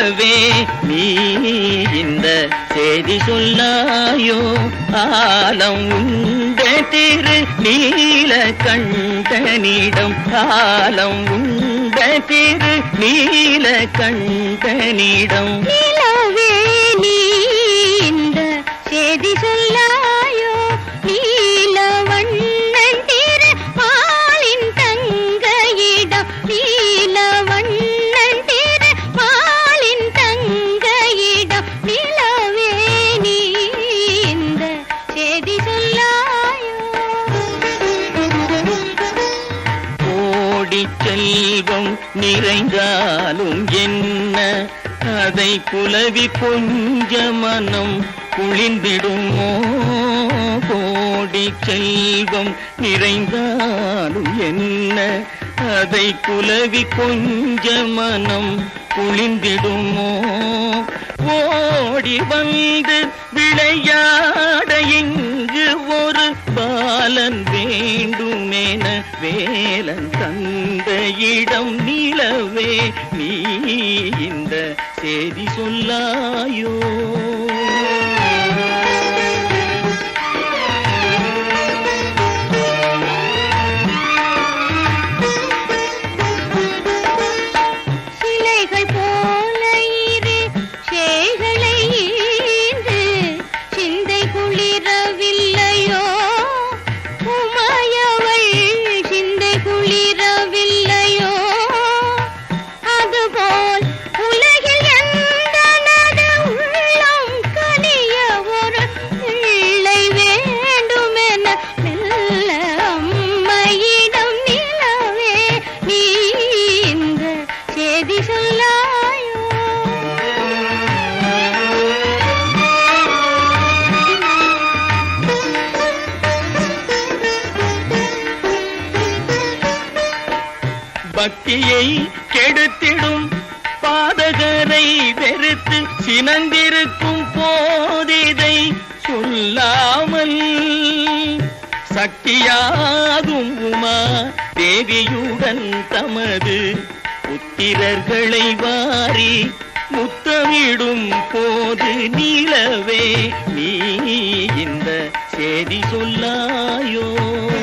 நிலவே நீ இந்த செய்தி சொல்லாயோ ஆலம் உண்ட திரு நீல கண்டனிடம் ஆலம் உண்ட திரு நீல கண்டனிடம் நிலவே நீ இந்த செய்தி சொல்லாயோ நீல வண்ணன் திரு பாலின் தங்கையிடம் நீல வண்ணன் திரு பாலின் தங்கையிடம் நிலவே நீ இந்த செய்தி சொல்லாயோ கோடி செல்வம் நிறைந்தாலும் என்ன அதை குலவி கொஞ்ச மனம் குளிர்ந்திடுமோ கோடி செல்வம் நிறைந்தாலும் என்ன அதை குலவி கொஞ்ச மனம் குளிர்ந்திடுமோ ஓடி வந்து விளையாட இங்கு ஒரு பாலன் வேண்டுமென வேலன் தந்த இடம் நிலவே நீ இந்த செய்தி சொல்லாயோ சிலைகள் போல இரு சேகளை ஈந்து சிந்தை குளிரவில்லையோ உமையவள் சிந்தை குளிரவில்லையோ அதுபோல் உலகில் எந்தனது உள்ளம் கனிய ஒரு பிள்ளை வேண்டுமென மெல்ல அம்மையிடம் நிலவே நீ இந்த செய்தி சொல்லாயோ பக்தியை கெடுத்திடும் பாதகரை வெறுத்து சினந்திருக்கும் போதிதை சொல்லாமல் சக்தியாகும் உமா தேவியுடன் தமது புத்திரர்களை வாரி முத்தமிடும் போது நிலவே நீ இந்த செய்தி சொல்லாயோ